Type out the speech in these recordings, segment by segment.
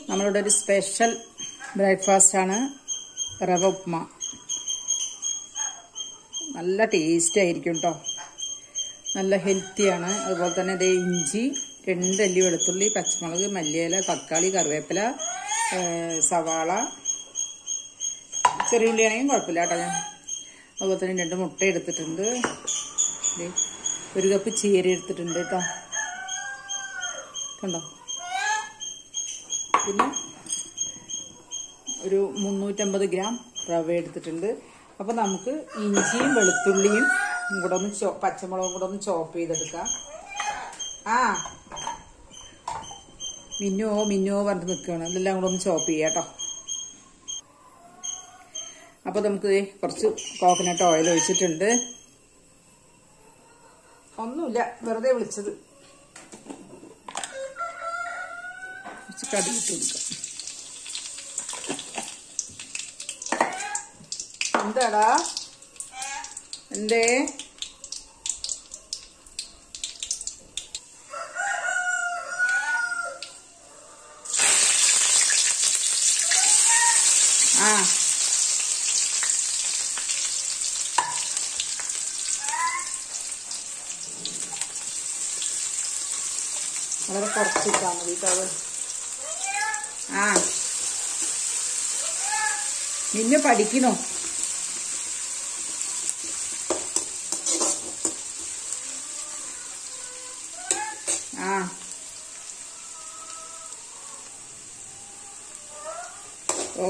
നമ്മളുടെ ഒരു special breakfast ആണ് റവ ഉപ്മ നല്ല ടേസ്റ്റ് ആയിരിക്കും കേട്ടോ നല്ല ഹെൽത്തിയാണ് അതുപോലെ തന്നെ ഇതേ ഇഞ്ചി രണ്ട് അല്ലി വെളുത്തുള്ളി പച്ചമുളക് മല്ലിയില തക്കാളി കറിവേപ്പില ഏ, സവാള ചെറിയ ഉള്ളിയാണെങ്കിൽ കുഴപ്പമില്ല കേട്ടോ ഞാൻ അതുപോലെ തന്നെ രണ്ട് മുട്ട എടുത്തിട്ടുണ്ട് ദേ, ഒരു കപ്പ് ചീര എടുത്തിട്ടുണ്ട് കേട്ടോ കണ്ടോ പിന്നെ ഒരു മുന്നൂറ്റമ്പത് ഗ്രാം റവ എടുത്തിട്ടുണ്ട് അപ്പോൾ നമുക്ക് ഇഞ്ചിയും വെളുത്തുള്ളിയും കൂടെ ഒന്ന് ചോ പച്ചമുളകും കൂടെ ഒന്ന് ചോപ്പ് ചെയ്തെടുക്കാം ആ മിന്നുവോ മിന്നുവോ പറഞ്ഞിട്ട് നിൽക്കുകയാണ് ഇതെല്ലാം കൂടെ ഒന്ന് ചോപ്പ് ചെയ്യാം കേട്ടോ അപ്പോൾ നമുക്ക് ദേ കുറച്ച് കോക്കനട്ട് ഓയിൽ ഒഴിച്ചിട്ടുണ്ട് ഒന്നുമില്ല വെറുതെ വിളിച്ചത് കുറച്ച് കടി ഇട്ട് കൊടുക്കാം എന്താടാ എന്തേ ആ വളരെ കുറച്ചിട്ടാ മതി കേട്ടോ അത് ആ നിന്നെ പഠിക്കണോ ആ ഓ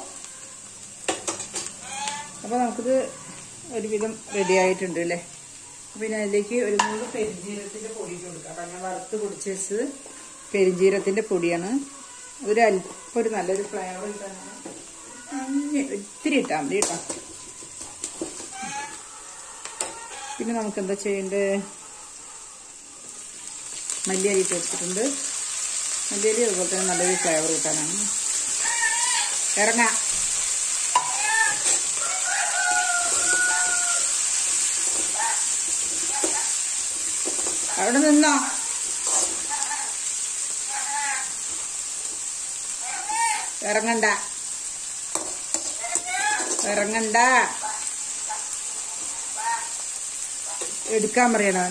അപ്പോൾ നമുക്കിത് ഒരുവിധം റെഡി ആയിട്ടുണ്ട് അല്ലേ പിന്നെ അതിലേക്ക് ഒരു മൂന്ന് പെരിഞ്ജീരകത്തിൻ്റെ പൊടി ഇട്ട് കൊടുക്കാം അപ്പം ഞാൻ വറുത്ത് പൊടിച്ച് വെച്ചത് പെരിഞ്ജീരകത്തിൻ്റെ പൊടിയാണ് അതൊരു അല്പം ഒരു നല്ലൊരു ഫ്ലേവർ കിട്ടാനാണ് അഞ്ഞ് ഇത്തിരി ഇട്ടാൽ മതി കേട്ടോ പിന്നെ നമുക്ക് എന്താ ചെയ്യേണ്ടത് മല്ലിയരി ഇട്ട് വെച്ചിട്ടുണ്ട് മല്ലിയരി അതുപോലെ തന്നെ നല്ലൊരു ഫ്ലേവർ കിട്ടാനാണ് ഇറങ്ങാം അവിടെ നിന്നോ ഇറങ്ങണ്ട ഇറങ്ങണ്ട എടുക്കാൻ പറയണവൻ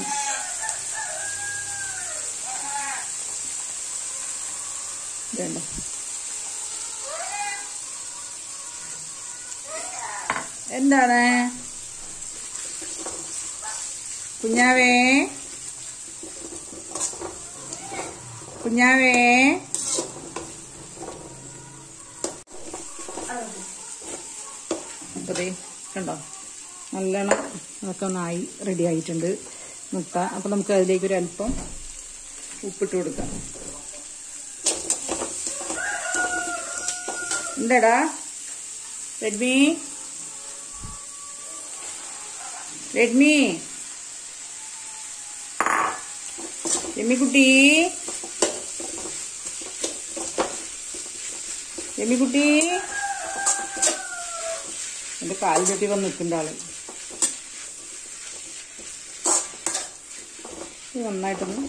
വേണ്ട എന്താണ് കുഞ്ഞാവേ കുഞ്ഞാവേ അപ്പോൾ ദേ കണ്ടോ നല്ലോണം അതൊക്കെ ഒന്നായി റെഡി ആയിട്ടുണ്ട് മുട്ട അപ്പോൾ നമുക്ക് അതിലേക്ക് ഒരു അല്പം ഉപ്പിട്ട് കൊടുക്കാം എന്താടാ റെഡ്മി റെഡ്മി രമ്മിക്കുട്ടി രമ്മിക്കുട്ടി എന്റെ കാല് തട്ടി വന്ന് നിൽക്കേണ്ട ആള് ഇത് നന്നായിട്ടൊന്ന്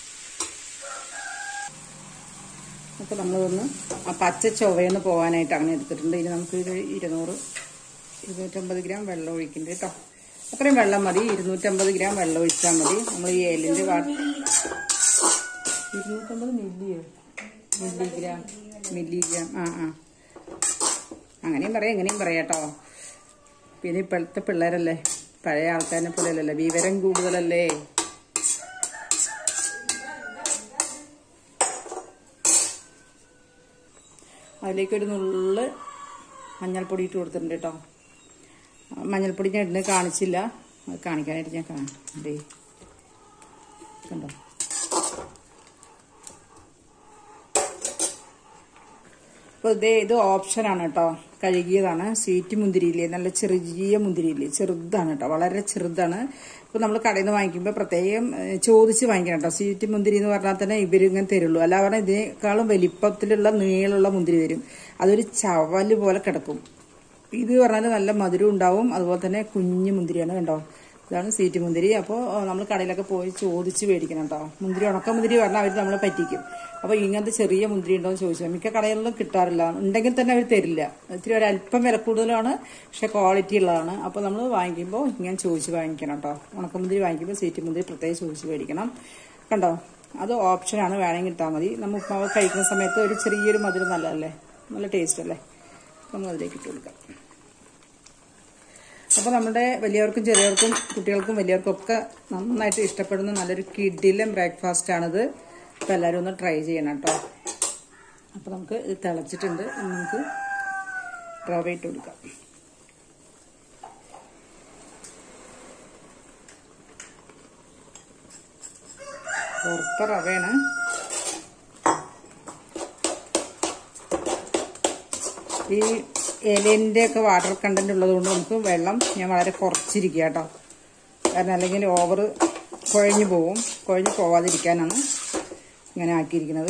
അപ്പോൾ നമ്മളതൊന്ന് ആ പച്ച ചൊവയൊന്ന് പോകാനായിട്ട് അങ്ങനെ എടുത്തിട്ടുണ്ട് ഇനി നമുക്ക് ഒരു ഇരുന്നൂറ് ഇരുന്നൂറ്റമ്പത് ഗ്രാം വെള്ളം ഒഴിക്കുന്നുണ്ട് കേട്ടോ അത്രയും വെള്ളം മതി ഇരുന്നൂറ്റമ്പത് ഗ്രാം വെള്ളം ഒഴിച്ചാൽ മതി നമ്മൾ ഈ ഏലിൻ്റെ വാ ഇരുന്നൂറ്റമ്പത് മില്ലിയോ മില്ലിഗ്രാം മില്ലിഗ്രാം ആ ആ അങ്ങനെയും പറയാം എങ്ങനെയും പറയാം കേട്ടോ പിന്നെ ഇപ്പോഴത്തെ പിള്ളേരല്ലേ പഴയ ആൾക്കാരെ പോലെയല്ലല്ലേ വിവരം കൂടുതലല്ലേ അതിലേക്ക് ഒരു നുള്ള് മഞ്ഞൾപ്പൊടി ഇട്ട് കൊടുത്തിട്ടുണ്ട് കേട്ടോ മഞ്ഞൾപ്പൊടി ഞാൻ ഇടുന്നത് കാണിച്ചില്ല അത് കാണിക്കാനായിട്ട് ഞാൻ കാണേ കണ്ടോ അപ്പോൾ ഇതേ ഇത് ഓപ്ഷനാണ് കേട്ടോ കഴുകിയതാണ് സ്വീറ്റ് മുന്തിരിയില്ലേ നല്ല ചെറിയ മുന്തിരിയില്ലേ ചെറുതാണ് കേട്ടോ വളരെ ചെറുതാണ് ഇപ്പോൾ നമ്മൾ കടയിൽ നിന്ന് വാങ്ങിക്കുമ്പോൾ പ്രത്യേകം ഏഹ്, ചോദിച്ച് വാങ്ങിക്കണം കേട്ടോ സ്വീറ്റ് മുന്തിരി എന്ന് പറഞ്ഞാൽ തന്നെ ഇവരിങ്ങനെ തരുള്ളൂ അല്ല പറഞ്ഞാൽ ഇതിനേക്കാളും വലിപ്പത്തിലുള്ള നീളമുള്ള മുന്തിരി തരും അതൊരു ചവല് പോലെ കിടക്കും ഇത് പറഞ്ഞാൽ നല്ല മധുരം ഉണ്ടാവും അതുപോലെ തന്നെ കുഞ്ഞു മുന്തിരിയാണ് കണ്ടോ ഇതാണ് സീറ്റ് മുന്തിരി അപ്പോൾ നമ്മൾ കടയിലൊക്കെ പോയി ചോദിച്ച് മേടിക്കണം കേട്ടോ മുന്തിരി ഉണക്ക മുന്തിരി പറഞ്ഞാൽ അവർ നമ്മളെ പറ്റിക്കും അപ്പോൾ ഇങ്ങനത്തെ ചെറിയ മുന്തിരി ഉണ്ടോ എന്ന് ചോദിച്ചാൽ മിക്ക കടകളിലും കിട്ടാറില്ല ഉണ്ടെങ്കിൽ തന്നെ അവർ തരില്ല ഇത്തിരി ഒരു അല്പം വില കൂടുതലാണ് പക്ഷെ ക്വാളിറ്റി ഉള്ളതാണ് അപ്പോൾ നമ്മൾ വാങ്ങിക്കുമ്പോൾ ഇങ്ങനെ ചോദിച്ച് വാങ്ങിക്കണം കേട്ടോ ഉണക്കമുന്തിരി വാങ്ങിക്കുമ്പോൾ സീറ്റ് മുന്തിരി പ്രത്യേകം ചോദിച്ച് മേടിക്കണം കണ്ടോ അത് ഓപ്ഷനാണ് വേണമെങ്കിൽ ഇട്ടാൽ മതി നമ്മൾ ഉപ്മാവ് കഴിക്കുന്ന സമയത്ത് ഒരു ചെറിയൊരു മധുരം നല്ലതല്ലേ നല്ല ടേസ്റ്റ് അല്ലേ നമ്മൾ അതിലേക്ക് ഇട്ട് കൊടുക്കാം അപ്പോൾ നമ്മുടെ വലിയവർക്കും ചെറിയവർക്കും കുട്ടികൾക്കും വലിയവർക്കും ഒക്കെ നന്നായിട്ട് ഇഷ്ടപ്പെടുന്ന നല്ലൊരു കിഡിലും ബ്രേക്ക്ഫാസ്റ്റ് ആണിത് അപ്പോൾ എല്ലാവരും ഒന്ന് ട്രൈ ചെയ്യണം കേട്ടോ അപ്പോൾ നമുക്ക് ഇത് തിളച്ചിട്ടുണ്ട് ഇനി നമുക്ക് റവ ഇട്ട് കൊടുക്കാം വറുത്ത റവയാണ് ഈ ഇലേൻ്റെ ഒക്കെ വാട്ടർ കണ്ടന്റ് ഉള്ളതുകൊണ്ട് നമുക്ക് വെള്ളം ഞാൻ വളരെ കുറച്ചിരിക്കുക കേട്ടോ കാരണം അല്ലെങ്കിൽ ഓവർ കുഴഞ്ഞു പോവും കുഴഞ്ഞു പോവാതിരിക്കാനാണ് ഇങ്ങനെ ആക്കിയിരിക്കുന്നത്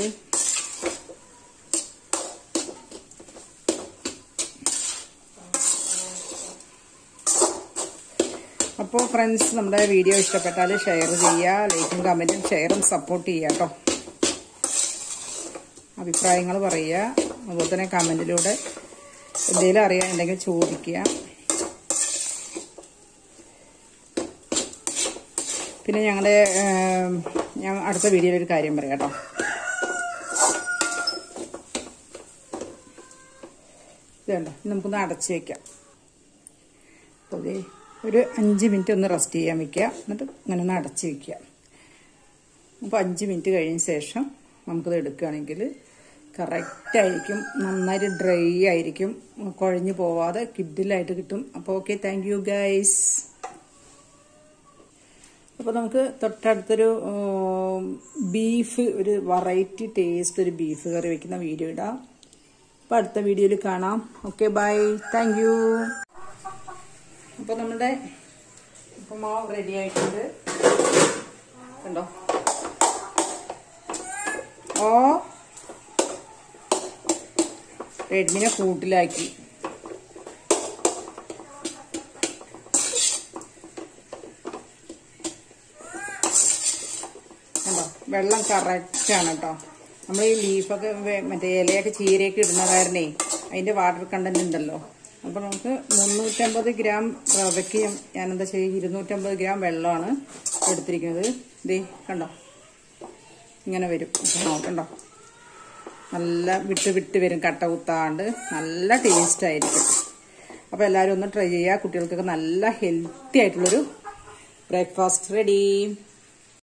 അപ്പോൾ ഫ്രണ്ട്സ് നമ്മുടെ വീഡിയോ ഇഷ്ടപ്പെട്ടാൽ ഷെയർ ചെയ്യുക ലൈക്കും കമൻറ്റും ഷെയറും സപ്പോർട്ട് ചെയ്യുക കേട്ടോ അഭിപ്രായങ്ങൾ പറയുക അതുപോലെ തന്നെ കമൻറ്റിലൂടെ എന്തെങ്കിലും അറിയാനുണ്ടെങ്കിൽ ചോദിക്കുക പിന്നെ ഞങ്ങളുടെ ഞാൻ അടുത്ത വീഡിയോയിൽ ഒരു കാര്യം പറയാം കേട്ടോ ഇതുണ്ട് നമുക്കൊന്ന് അടച്ച് വെക്കാം അപ്പോൾ ദേ ഒരു അഞ്ച് മിനിറ്റ് ഒന്ന് റെസ്റ്റ് ചെയ്യാൻ വെക്കുക എന്നിട്ട് ഇങ്ങനെ ഒന്ന് അടച്ച് വെക്കുക അപ്പോൾ അഞ്ച് മിനിറ്റ് കഴിഞ്ഞ ശേഷം നമുക്കിത് എടുക്കുകയാണെങ്കിൽ കറക്റ്റ് ആയിരിക്കും നന്നായിട്ട് ഡ്രൈ ആയിരിക്കും കുഴഞ്ഞു പോവാതെ കിഡിലായിട്ട് കിട്ടും അപ്പോൾ ഓക്കെ താങ്ക് യു ഗൈസ് അപ്പോൾ നമുക്ക് തൊട്ടടുത്തൊരു ബീഫ് ഒരു വെറൈറ്റി ടേസ്റ്റ് ഒരു ബീഫ് കറി വെക്കുന്ന വീഡിയോ ഇടാം അപ്പോൾ അടുത്ത വീഡിയോയിൽ കാണാം ഓക്കെ ബൈ താങ്ക് യു അപ്പോൾ നമ്മുടെ ഇപ്പം മാവ് റെഡി ആയിട്ടുണ്ട് കണ്ടോ ഓ റെഡ്മിനെ കൂട്ടിലാക്കി കണ്ടോ വെള്ളം കറക്റ്റാണ് കേട്ടോ നമ്മൾ ഈ ലീഫൊക്കെ മറ്റേ ഇലയൊക്കെ ചീരയൊക്കെ ഇടുന്ന കാരണേ അതിൻ്റെ വാട്ടർ കണ്ടന്റ് ഉണ്ടല്ലോ അപ്പോൾ നമുക്ക് മുന്നൂറ്റമ്പത് ഗ്രാം റവയ്ക്ക് ഞാൻ എന്താ ചെയ്യുക ഇരുന്നൂറ്റമ്പത് ഗ്രാം വെള്ളമാണ് എടുത്തിരിക്കുന്നത് ഇതേ കണ്ടോ ഇങ്ങനെ വരും കണ്ടോ നല്ല വിട്ട് വിട്ട് വരും കട്ട കുത്താണ്ട് നല്ല ടേസ്റ്റ് ആയിരിക്കും അപ്പോൾ എല്ലാവരും ഒന്ന് ട്രൈ ചെയ്യുക കുട്ടികൾക്കൊക്കെ നല്ല ഹെൽത്തി ആയിട്ടുള്ളൊരു ബ്രേക്ക്ഫാസ്റ്റ് റെഡി